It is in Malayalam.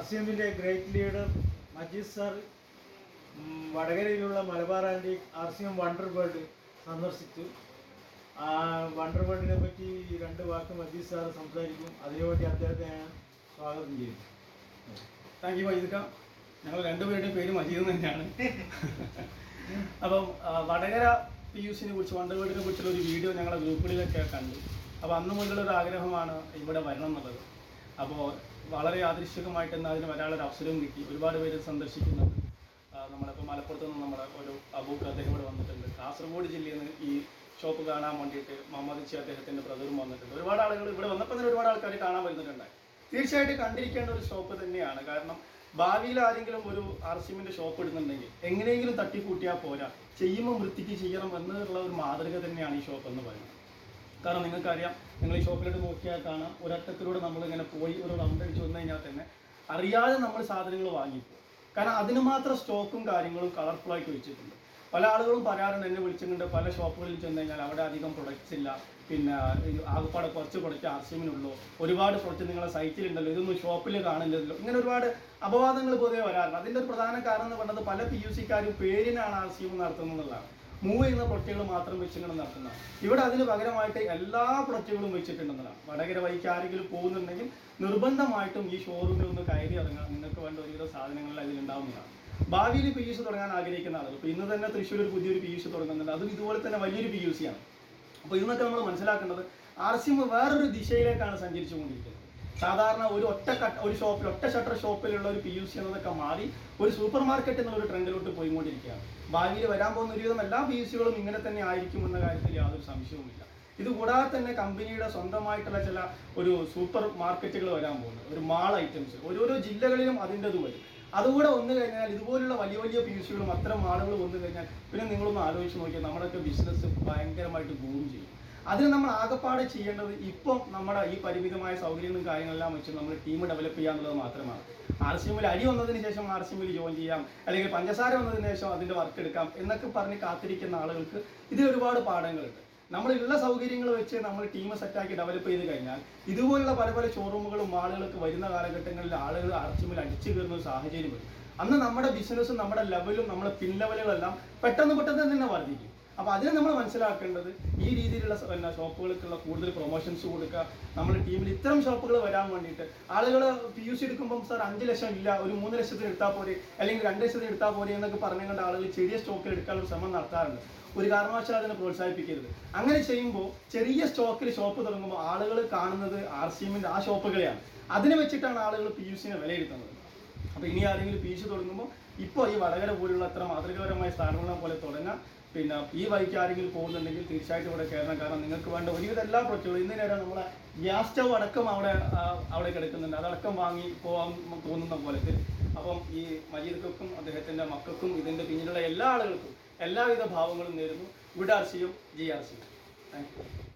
സി എമ്മിൻ്റെ ഗ്രേറ്റ് ലീഡർ മജീദ് സാർ ഉം, വടകരയിലുള്ള Malabar anti R C M wonder world സന്ദർശിച്ചു ആ വണ്ടർ വേൾഡിനെ പറ്റി രണ്ട് വാക്ക് മജീദ് സാർ സംസാരിക്കും അതിനുവേണ്ടി അദ്ദേഹത്തെ ഞാൻ സ്വാഗതം ചെയ്യുന്നു താങ്ക് യു മജീദ് ഖാൻ ഞങ്ങൾ രണ്ടുപേരുടെയും പേര് മജീദ് തന്നെയാണ് അപ്പം ആ, വടകര പി യു സിനെ കുറിച്ച് വണ്ടർവേഡിനെ കുറിച്ചുള്ള ഒരു വീഡിയോ ഞങ്ങളുടെ ഗ്രൂപ്പുകളിലൊക്കെ കണ്ടു അപ്പോൾ അന്ന് മുതലുള്ള ഒരു ആഗ്രഹമാണ് ഇവിടെ വരണം എന്നുള്ളത് അപ്പോൾ വളരെ യാദൃശ്ചികമായിട്ട് തന്നെ അതിന് വരാനുള്ള അവസരവും കിട്ടി ഒരുപാട് പേര് സന്ദർശിക്കുന്നുണ്ട് ആ, നമ്മളിപ്പോൾ മലപ്പുറത്ത് നിന്ന് നമ്മുടെ ഒരു അബൂക്ക് അദ്ദേഹം ഇവിടെ വന്നിട്ടുണ്ട് കാസർഗോഡ് ജില്ലയിൽ നിന്ന് ഈ ഷോപ്പ് കാണാൻ വേണ്ടിയിട്ട് മുഹമ്മദ് ചി അദ്ദേഹത്തിൻ്റെ ബ്രദറും വന്നിട്ടുണ്ട് ഒരുപാട് ആളുകൾ ഇവിടെ വന്നപ്പോൾ തന്നെ ഒരുപാട് ആൾക്കാർ കാണാൻ വരുന്നുണ്ടായി തീർച്ചയായിട്ടും കണ്ടിരിക്കേണ്ട ഒരു ഷോപ്പ് തന്നെയാണ് കാരണം ഭാവിയിൽ ആരെങ്കിലും ഒരു ആർ സി എമ്മിൻ്റെ ഷോപ്പ് ഇടുന്നുണ്ടെങ്കിൽ എങ്ങനെയെങ്കിലും തട്ടിക്കൂട്ടിയാൽ പോരാ ചെയ്യുമ്പോൾ വൃത്തിക്ക് ചെയ്യണം എന്നുള്ള ഒരു മാതൃക തന്നെയാണ് ഈ ഷോപ്പ് എന്ന് പറയുന്നത് കാരണം നിങ്ങൾക്കറിയാം നിങ്ങൾ ഈ ഷോപ്പിലോട്ട് നോക്കിയാൽ കാണാം ഒരറ്റത്തിലൂടെ നമ്മളിങ്ങനെ പോയി ഒരു റൗണ്ട് അടിച്ച് വന്നു കഴിഞ്ഞാൽ തന്നെ അറിയാതെ നമ്മൾ സാധനങ്ങൾ വാങ്ങിപ്പോകും കാരണം അതിന് മാത്രം സ്റ്റോക്കും കാര്യങ്ങളും കളർഫുൾ ആയിട്ട് വെച്ചിട്ടുണ്ട് പല ആളുകളും പറയാറുണ്ട് എന്നെ വിളിച്ചിട്ടുണ്ട് പല ഷോപ്പുകളിൽ ചെന്ന് കഴിഞ്ഞാൽ അവിടെ അധികം പ്രൊഡക്ട്സ് ഇല്ല പിന്നെ ഈ ആകപ്പാടെ കുറച്ച് പ്രൊഡക്റ്റ് ആർ സി എമ്മിനുള്ളൂ ഒരുപാട് പ്രൊഡക്റ്റ് നിങ്ങളുടെ സൈറ്റിലുണ്ടല്ലോ ഇതൊന്നും ഷോപ്പിൽ കാണില്ലല്ലോ ഇങ്ങനെ ഒരുപാട് അപവാദങ്ങൾ പൊതുവെ വരാറുണ്ട് അതിൻ്റെ ഒരു പ്രധാന കാരണം എന്ന് പറയുന്നത് പല പി യു സിക്കാരും പേരിനാണ് ആർ സി എം നടത്തുന്നതെന്നുള്ളതാണ് മൂവ് ചെയ്യുന്ന പ്രൊഡക്റ്റുകൾ മാത്രം വെച്ചിങ്ങനെ നടത്തുന്നതാണ് ഇവിടെ അതിന് പകരമായിട്ട് എല്ലാ പ്രൊഡക്റ്റുകളും വെച്ചിട്ടുണ്ടെന്നതാണ് വടകര വഴിക്ക് ആരെങ്കിലും പോകുന്നുണ്ടെങ്കിൽ നിർബന്ധമായിട്ടും ഈ ഷോറൂമിൽ ഒന്ന് കയറി ഇറങ്ങാം നിങ്ങൾക്ക് വേണ്ട ഒരുവിധ സാധനങ്ങൾ അതിലുണ്ടാവുന്നതാണ് ഭാവിയിൽ പി യു സി തുടങ്ങാൻ ആഗ്രഹിക്കുന്ന ആളുകൾ ഇപ്പോൾ ഇന്ന് തന്നെ തൃശ്ശൂർ ഒരു പുതിയൊരു പി യു സി തുടങ്ങുന്നുണ്ട് അതും ഇതുപോലെ തന്നെ വലിയൊരു പി യു സി ആണ് അപ്പോൾ ഇന്നൊക്കെ നമ്മൾ മനസ്സിലാക്കേണ്ടത് ആർ സി എം വേറൊരു ദിശയിലേക്കാണ് സഞ്ചരിച്ചു കൊണ്ടിരിക്കുന്നത് സാധാരണ ഒരു ഒറ്റ കട്ട് ഒരു ഷോപ്പിൽ ഒറ്റ ഷട്ടർ ഷോപ്പിലുള്ള ഒരു പി യു സി എന്നതൊക്കെ മാറി ഒരു സൂപ്പർ മാർക്കറ്റ് എന്നുള്ള ഒരു ട്രെൻഡിലോട്ട് പോയിക്കൊണ്ടിരിക്കുകയാണ് ഭാവിയിൽ വരാൻ പോകുന്ന ഒരുവിധം എല്ലാ പി യു സികളും ഇങ്ങനെ തന്നെ ആയിരിക്കും എന്ന കാര്യത്തിൽ യാതൊരു സംശയവുമില്ല ഇത് കൂടാതെ തന്നെ കമ്പനിയുടെ സ്വന്തമായിട്ടുള്ള ചില ഒരു സൂപ്പർ മാർക്കറ്റുകൾ വരാൻ പോകുന്നത് ഒരു മാൾ ഐറ്റംസ് ഓരോരോ ജില്ലകളിലും അതിൻ്റെത് വരും അതുകൂടെ വന്നു കഴിഞ്ഞാൽ ഇതുപോലുള്ള വലിയ വലിയ പി യു സികളും അത്തരം ആളുകൾ വന്നു കഴിഞ്ഞാൽ പിന്നെ നിങ്ങളൊന്ന് ആലോചിച്ച് നോക്കിയാൽ നമ്മുടെയൊക്കെ ബിസിനസ് ഭയങ്കരമായിട്ട് ബൂം ചെയ്യും അതിന് നമ്മൾ ആകപ്പാടെ ചെയ്യേണ്ടത് ഇപ്പം നമ്മുടെ ഈ പരിമിതമായ സൗകര്യങ്ങളും കാര്യങ്ങളെല്ലാം വെച്ച് നമ്മൾ ടീം ഡെവലപ്പ് ചെയ്യുക എന്നുള്ളത് മാത്രമാണ് ആർ സി എമ്മിൽ അരി വന്നതിന് ശേഷം ആർ സി എമ്മിൽ ജോയിൻ ചെയ്യാം അല്ലെങ്കിൽ പഞ്ചസാര വന്നതിന് ശേഷം അതിൻ്റെ വർക്ക് എടുക്കാം എന്നൊക്കെ പറഞ്ഞ് കാത്തിരിക്കുന്ന ആളുകൾക്ക് ഇതിൽ ഒരുപാട് പാഠങ്ങളുണ്ട് നമ്മളുള്ള സൗകര്യങ്ങൾ വെച്ച് നമ്മൾ ടീം സെറ്റാക്കി ഡെവലപ്പ് ചെയ്ത് കഴിഞ്ഞാൽ ഇതുപോലുള്ള പല പല ഷോറൂമുകളും മാളുകളൊക്കെ വരുന്ന കാലഘട്ടങ്ങളിൽ ആളുകൾ ആർ സി എമ്മിൽ അടിച്ചു കയറുന്ന ഒരു സാഹചര്യം വരും അന്ന് നമ്മുടെ ബിസിനസ്സും നമ്മുടെ ലെവലും നമ്മുടെ പിൻ ലെവലുകളെല്ലാം പെട്ടെന്ന് പെട്ടെന്ന് തന്നെ വർദ്ധിക്കും അപ്പോൾ അതിന് നമ്മൾ മനസ്സിലാക്കേണ്ടത് ഈ രീതിയിലുള്ള സ- പിന്നെ ഷോപ്പുകൾക്കുള്ള കൂടുതൽ പ്രൊമോഷൻസ് കൊടുക്കുക നമ്മുടെ ടീമിൽ ഇത്തരം ഷോപ്പുകൾ വരാൻ വേണ്ടിയിട്ട് ആളുകൾ പി യു സി എടുക്കുമ്പം സാർ അഞ്ച് ലക്ഷം ഇല്ല ഒരു മൂന്ന് ലക്ഷത്തിന് എടുത്താൽ പോരെ അല്ലെങ്കിൽ രണ്ട് ലക്ഷത്തിന് എടുത്താൽ പോരെ എന്നൊക്കെ പറഞ്ഞുകൊണ്ട് ആളുകൾ ചെറിയ സ്റ്റോക്കിൽ എടുക്കാനുള്ള ശ്രമം നടത്താറുണ്ട് ഒരു കാരണവശാലും അതിനെ പ്രോത്സാഹിപ്പിക്കരുത് അങ്ങനെ ചെയ്യുമ്പോൾ ചെറിയ സ്റ്റോക്കിൽ ഷോപ്പ് തുടങ്ങുമ്പോൾ ആളുകൾ കാണുന്നത് ആർ സി എമ്മിൻ്റെ ആ ഷോപ്പുകളെയാണ് അതിനെ വെച്ചിട്ടാണ് ആളുകൾ പി യു സിനെ വിലയിരുത്തുന്നത് അപ്പോൾ ഇനി ആരെങ്കിലും പി ജി തുടങ്ങുമ്പോൾ ഇപ്പോൾ ഈ വടകര പോലുള്ള അത്ര മാതൃകാപരമായ സ്ഥാപനങ്ങളെ പോലെ തുടങ്ങാം പിന്നെ ഈ വഴിക്ക് ആരെങ്കിലും പോകുന്നുണ്ടെങ്കിൽ തീർച്ചയായിട്ടും ഇവിടെ കയറണം കാരണം നിങ്ങൾക്ക് വേണ്ട ഒരുവിധ എല്ലാ പ്രൊഡക്റ്റുകളും ഇന്ന് നേരം നമ്മളെ ഗ്യാസ് സ്റ്റവ് അടക്കം അവിടെ ആ, അവിടെ കിടക്കുന്നുണ്ട് അതടക്കം വാങ്ങി പോകാൻ തോന്നുന്ന പോലത്തിൽ അപ്പം ഈ മജീദക്കും അദ്ദേഹത്തിൻ്റെ മക്കൾക്കും ഇതിൻ്റെ പിന്നിലുള്ള എല്ലാ ആളുകൾക്കും എല്ലാവിധ ഭാവങ്ങളും നേരുന്നു ഗുഡ് ആർ സിയും ജി ആർ സിയും താങ്ക് യു